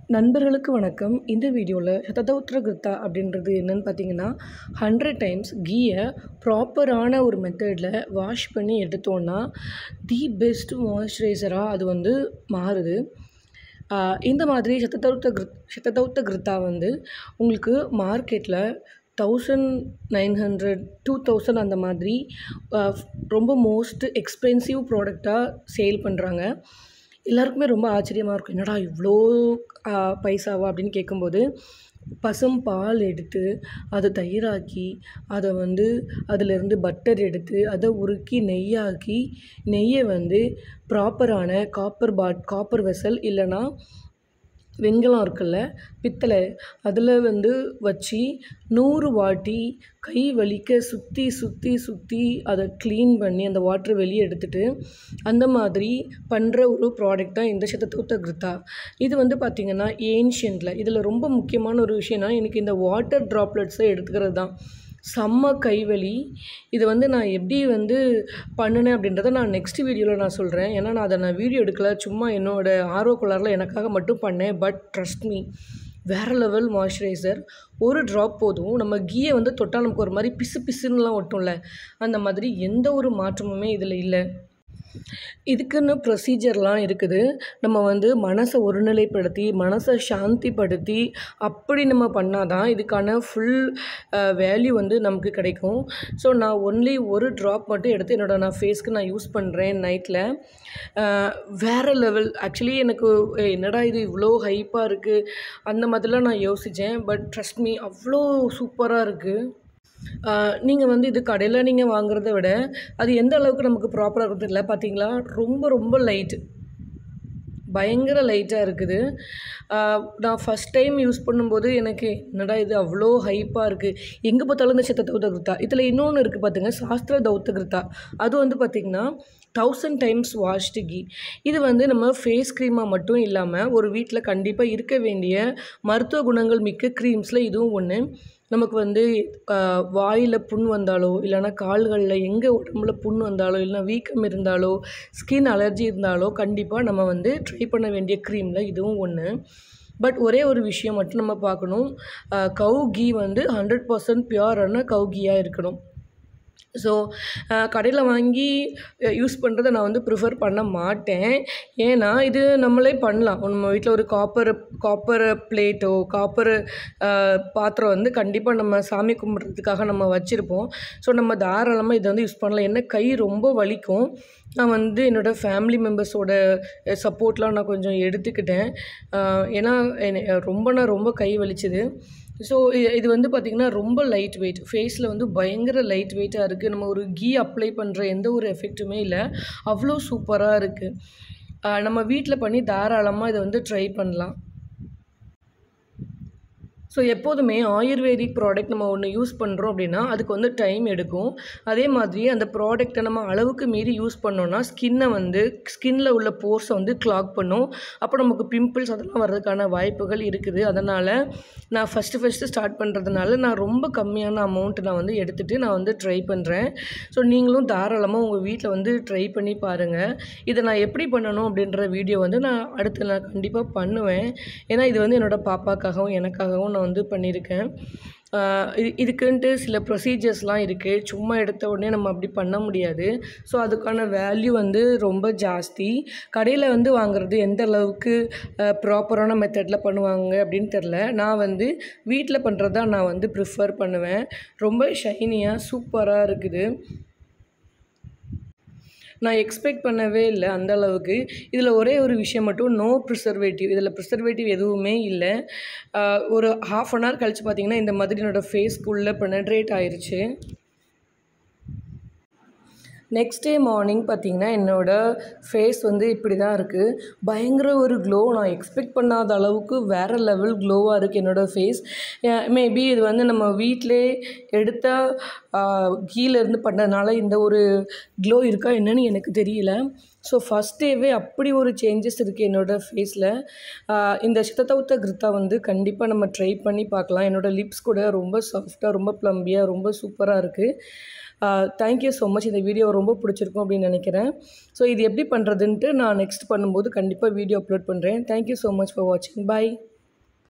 நண்பர்களுக்கு வணக்கம் இந்த வீடியோவில் சததௌத்ர கிருத்தா அப்படின்றது என்னன்னு பார்த்தீங்கன்னா ஹண்ட்ரட் டைம்ஸ் கீயை ப்ராப்பரான ஒரு மெத்தடில் வாஷ் பண்ணி எடுத்தோன்னா தி பெஸ்ட் மாய்ஸ்சரைசராக அது வந்து மாறுது ஆஹ் இந்த மாதிரி சததௌத்த கிருத் சததௌத்த கிருத்தா வந்து உங்களுக்கு மார்க்கெட்டில் thousand nine hundred two thousand அந்த மாதிரி ஆஹ் ரொம்ப மோஸ்ட் எக்ஸ்பென்சிவ் ப்ராடக்டாக சேல் பண்ணுறாங்க எல்லாருக்குமே ரொம்ப ஆச்சரியமாக இருக்கும் என்னடா இவ்வளோ ஆஹ் பைசாவா அப்படின்னு கேட்கும்போது பசும் பால் எடுத்து அதை தயிராக்கி அதை வந்து அதிலிருந்து பட்டர் எடுத்து அதை உருக்கி நெய்யாக்கி நெய்யை வந்து ப்ராப்பரான காப்பர் பாட் காப்பர் வெசல் இல்லைன்னா வெண்கலம் இருக்குல்ல பித்தளை அதில் வந்து வச்சு நூறு வாட்டி கை வலிக்க சுற்றி சுற்றி சுற்றி அதை க்ளீன் பண்ணி அந்த வாட்டரை வெளியே எடுத்துட்டு அந்த மாதிரி பண்ணுற ஒரு ப்ராடக்ட் தான் இந்த சதத்தூத்த கிருத்தா இது வந்து பார்த்திங்கன்னா ஏன்ஷியன்ட்டில் இதில் ரொம்ப முக்கியமான ஒரு விஷயம்னா எனக்கு இந்த வாட்டர் ட்ராப்லெட்ஸை எடுத்துக்கிறது தான் செம்ம கைவலி இது வந்து நான் எப்படி வந்து பண்ணினேன் அப்படின்றத நான் நெக்ஸ்ட் வீடியோவில் நான் சொல்கிறேன் ஏன்னா நான் அதை நான் வீடியோ எடுக்கல சும்மா என்னோட ஆர்வக்குள்ளாரில் எனக்காக மட்டும் பண்ணேன் பட் ட்ரஸ்ட் மீ வேறு லெவல் மாய்ஸ்சரைசர் ஒரு ட்ராப் போதும் நம்ம கீயை வந்து தொட்டால் நமக்கு ஒரு மாதிரி பிசு பிசுன்னுலாம் ஒட்டும்ல அந்த மாதிரி எந்த ஒரு மாற்றமுமே இதில் இல்லை இதுக்குன்னு ப்ரொசீஜர்லாம் இருக்குது நம்ம வந்து மனசை ஒருநிலைப்படுத்தி மனசை சாந்திப்படுத்தி அப்படி நம்ம பண்ணால் தான் இதுக்கான ஃபுல் வேல்யூ வந்து நமக்கு கிடைக்கும் ஸோ நான் ஒன்லி ஒரு ட்ராப் மட்டும் எடுத்து என்னோட நான் ஃபேஸ்க்கு நான் யூஸ் பண்ணுறேன் நைட்டில் வேறு லெவல் ஆக்சுவலி எனக்கு "ஏய், என்னடா இது இவ்வளோ ஹைப்பாக இருக்குது அந்த மாதிரிலாம் நான் யோசித்தேன் பட் ட்ரஸ்ட் மீ அவ்வளோ சூப்பராக இருக்குது நீங்கள் வந்து இது கடையில் நீங்கள் வாங்குறத விட அது எந்த அளவுக்கு நமக்கு ப்ராப்பராக இருக்கும் தெரியல பார்த்தீங்களா ரொம்ப ரொம்ப லைட்டு பயங்கர லைட்டாக இருக்குது ஆஹ் நான் ஃபஸ்ட் டைம் யூஸ் பண்ணும்போது எனக்கு என்னடா இது அவ்வளோ ஹைப்பாக இருக்குது எங்கே பார்த்தாலும் இந்த சித்த தௌத்த கிருத்தா இதில் இன்னொன்று இருக்குது பார்த்துங்க சாஸ்திர தௌத்த கிருத்தா அது வந்து பார்த்திங்கன்னா தௌசண்ட் டைம்ஸ் வாஷ்டு கீ இது வந்து நம்ம ஃபேஸ் க்ரீமாக மட்டும் இல்லாமல் ஒரு வீட்டில் கண்டிப்பாக இருக்க வேண்டிய மருத்துவ குணங்கள் மிக்க க்ரீம்ஸில் இதுவும் ஒன்று நமக்கு வந்து வாயில் புண் வந்தாலோ இல்லைன்னா கால்களில் எங்கே உடம்புல புண் வந்தாலோ இல்லைனா வீக்கம் இருந்தாலோ ஸ்கின் அலர்ஜி இருந்தாலோ கண்டிப்பாக நம்ம வந்து ட்ரை பண்ண வேண்டிய க்ரீமில் இதுவும் ஒன்று பட் ஒரே ஒரு விஷயம் மட்டும் நம்ம பார்க்கணும் கவு கீ வந்து ஹண்ட்ரட் பர்சன்ட் பியூரான கவு கீயாக இருக்கணும் ஸோ கடையில் வாங்கி யூஸ் பண்ணுறதை நான் வந்து ப்ரிஃபர் பண்ண மாட்டேன் ஏன்னா இது நம்மளே பண்ணலாம் நம்ம வீட்டில் ஒரு காப்பர் காப்பர் பிளேட்டோ காப்பர் பாத்திரம் வந்து கண்டிப்பாக நம்ம சாமி கும்பிட்றதுக்காக நம்ம வச்சுருப்போம் ஸோ நம்ம தாராளமாக இதை வந்து யூஸ் பண்ணலாம் என்ன கை ரொம்ப வலிக்கும் நான் வந்து என்னோடய ஃபேமிலி மெம்பர்ஸோட சப்போர்ட்லாம் நான் கொஞ்சம் எடுத்துக்கிட்டேன் ஆஹ் ஏன்னா என்னை- ரொம்ப நான் ரொம்ப கை வலிச்சுது ஸோ இது வந்து பார்த்திங்கன்னா ரொம்ப லைட் வெயிட் ஃபேஸில் வந்து பயங்கர லைட் வெயிட்டாக இருக்குது நம்ம ஒரு கீ அப்ளை பண்ணுற எந்த ஒரு எஃபெக்ட்டுமே இல்லை அவ்வளோ சூப்பராக இருக்குது நம்ம வீட்டில் பண்ணி தாராளமாக இதை வந்து ட்ரை பண்ணலாம் ஸோ எப்போதுமே ஆயுர்வேதிக் ப்ராடக்ட் நம்ம ஒன்று யூஸ் பண்ணுறோம் அப்படின்னா அதுக்கு வந்து டைம் எடுக்கும் அதே மாதிரி அந்த ப்ராடக்ட்டை நம்ம அளவுக்கு மீறி யூஸ் பண்ணோன்னா ஸ்கின்னை வந்து ஸ்கின்னில் உள்ள போர்ஸை வந்து கிளாக் பண்ணும் அப்போ நமக்கு பிம்பிள்ஸ் அதெல்லாம் வர்றதுக்கான வாய்ப்புகள் இருக்குது அதனால் நான் ஃபஸ்ட்டு ஃபஸ்ட்டு ஸ்டார்ட் பண்ணுறதுனால நான் ரொம்ப கம்மியான அமௌண்ட் நான் வந்து எடுத்துகிட்டு நான் வந்து ட்ரை பண்ணுறேன் ஸோ நீங்களும் தாராளமாக உங்கள் வீட்டில் வந்து ட்ரை பண்ணி பாருங்கள் இதை நான் எப்படி பண்ணணும் அப்படின்ற வீடியோ வந்து நான் அடுத்து நான் கண்டிப்பாக பண்ணுவேன் ஏன்னா இது வந்து என்னோடய பாப்பாக்காகவும் எனக்காகவும் நான் வந்து பண்ணியிருக்கேன் ஆஹ் இது இதுக்குன்ட்டு சில ப்ரொசீஜர்ஸ்லாம் இருக்குது சும்மா எடுத்த உடனே நம்ம அப்படி பண்ண முடியாது ஸோ அதுக்கான வேல்யூ வந்து ரொம்ப ஜாஸ்தி கடையில் வந்து வாங்குறது எந்த அளவுக்கு ப்ராப்பரான மெத்தடில் பண்ணுவாங்க அப்படின்னு தெரில நான் வந்து வீட்டில் பண்ணுறது தான் நான் வந்து ப்ரிஃபர் பண்ணுவேன் ரொம்ப ஷைனியாக சூப்பராக இருக்குது நான் எக்ஸ்பெக்ட் பண்ணவே இல்லை அந்த அளவுக்கு இதில் ஒரே ஒரு விஷயம் மட்டும் நோ ப்ரிசர்வேட்டிவ் இதில் ப்ரிசர்வேட்டிவ் எதுவுமே இல்லை ஆஹ் ஒரு ஹாஃப் அன் ஹவர் கழித்து பார்த்தீங்கன்னா இந்த மாதிரி என்னோடய ஃபேஸ்க்குள்ளே பெனட்ரேட் ஆயிருச்சு நெக்ஸ்ட் டே மார்னிங் பார்த்தீங்கன்னா என்னோடய ஃபேஸ் வந்து இப்படி தான் இருக்குது பயங்கர ஒரு க்ளோ நான் எக்ஸ்பெக்ட் பண்ணாத அளவுக்கு வேறு லெவல் க்ளோவாக இருக்குது என்னோடய ஃபேஸ் மேபி இது வந்து நம்ம வீட்டிலே எடுத்த கீழேருந்து பண்ணதுனால இந்த ஒரு க்ளோ இருக்கா என்னன்னு எனக்கு தெரியல ஸோ ஃபஸ்ட் டேவே அப்படி ஒரு சேஞ்சஸ் இருக்குது என்னோடய ஃபேஸில் இந்த சித்தத்தவுத்த கிருத்தா வந்து கண்டிப்பாக நம்ம ட்ரை பண்ணி பார்க்கலாம் என்னோடய லிப்ஸ் கூட ரொம்ப சாஃப்டாக ரொம்ப ப்ளம்பியாக ரொம்ப சூப்பராக இருக்குது தேங்க்யூ ஸோ மச் இந்த வீடியோ ரொம்ப பிடிச்சிருக்கும் அப்படின்னு நினைக்கிறேன் ஸோ இது எப்படி பண்ணுறதுன்ட்டு நான் நெக்ஸ்ட் பண்ணும்போது கண்டிப்பாக வீடியோ அப்லோட் பண்ணுறேன் தேங்க்யூ ஸோ மச் ஃபார் வாட்சிங் பை